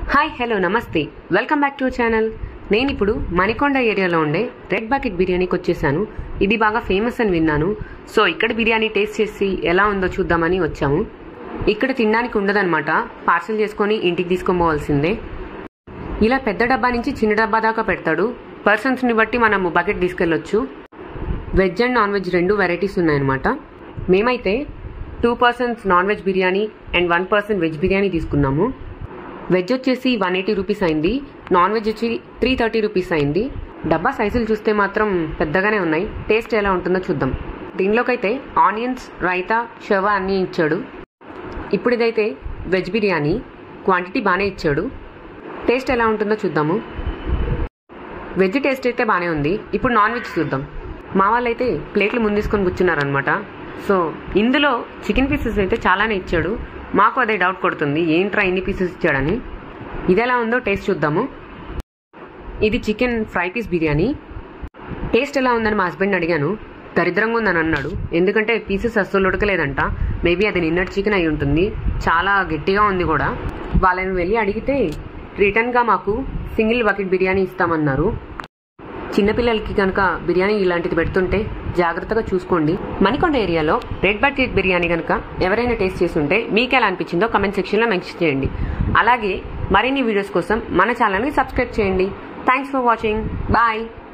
hi hello నమస్తే welcome back to channel నేను ఇప్పుడు మణికొండ ఏరియాలో ఉండే రెడ్ బకెట్ బిర్యానీకి వచ్చేసాను ఇది బాగా ఫేమస్ అని విన్నాను సో ఇక్కడ బిర్యానీ టేస్ట్ చేసి ఎలా ఉందో చూద్దామని వచ్చాము ఇక్కడ తినడానికి ఉండదన్నమాట పార్సల్ చేసుకొని ఇంటికి తీసుకొని పోవాల్సిందే ఇలా పెద్ద డబ్బా నుంచి చిన్న డబ్బా దాకా పెడతాడు పర్సన్స్ని బట్టి మనము బకెట్ తీసుకెళ్ళొచ్చు వెజ్ అండ్ నాన్ వెజ్ రెండు వెరైటీస్ ఉన్నాయన్నమాట మేమైతే two persons non veg biryani and one person veg biryani తీసుకున్నాము వెజ్ వచ్చేసి వన్ ఎయిటీ రూపీస్ అయింది నాన్ వెజ్ వచ్చి త్రీ థర్టీ రూపీస్ అయింది డబ్బా సైజులు చూస్తే మాత్రం పెద్దగానే ఉన్నాయి టేస్ట్ ఎలా ఉంటుందో చూద్దాం దీనిలోకైతే ఆనియన్స్ రైతా షవా అన్నీ ఇచ్చాడు ఇప్పుడు ఇదైతే వెజ్ బిర్యానీ క్వాంటిటీ బాగానే ఇచ్చాడు టేస్ట్ ఎలా ఉంటుందో చూద్దాము వెజ్ టేస్ట్ అయితే బాగానే ఉంది ఇప్పుడు నాన్ వెజ్ చూద్దాం మా వాళ్ళైతే ప్లేట్లు ముందేసుకొని కూర్చున్నారనమాట సో ఇందులో చికెన్ పీసెస్ అయితే చాలానే ఇచ్చాడు మాకు అదే డౌట్ కొడుతుంది ఏంట్రా ఇన్ని పీసెస్ ఇచ్చాడని ఇది ఎలా ఉందో టేస్ట్ చూద్దాము ఇది chicken fry piece biryani taste ఎలా ఉందని మా హస్బెండ్ అడిగాను దరిద్రంగా ఉందని అన్నాడు ఎందుకంటే పీసెస్ అస్సలు ఉడకలేదంట మేబీ అది నిన్నటి చికెన్ అయి ఉంటుంది చాలా గట్టిగా ఉంది కూడా వాళ్ళని వెళ్ళి అడిగితే రిటర్న్గా మాకు సింగిల్ బకెట్ బిర్యానీ ఇస్తామన్నారు చిన్నపిల్లలకి కనుక బిర్యానీ ఇలాంటిది పెడుతుంటే జాగ్రత్తగా చూసుకోండి మణికొండ ఏరియాలో రెడ్ బకెట్ బిర్యానీ కనుక ఎవరైనా టేస్ట్ చేస్తుంటే మీకు ఎలా అనిపించిందో కమెంట్ సెక్షన్లో మెన్షన్ చేయండి అలాగే మరిన్ని వీడియోస్ కోసం మన ఛానల్ని సబ్స్క్రైబ్ చేయండి థ్యాంక్స్ ఫర్ వాచింగ్ బాయ్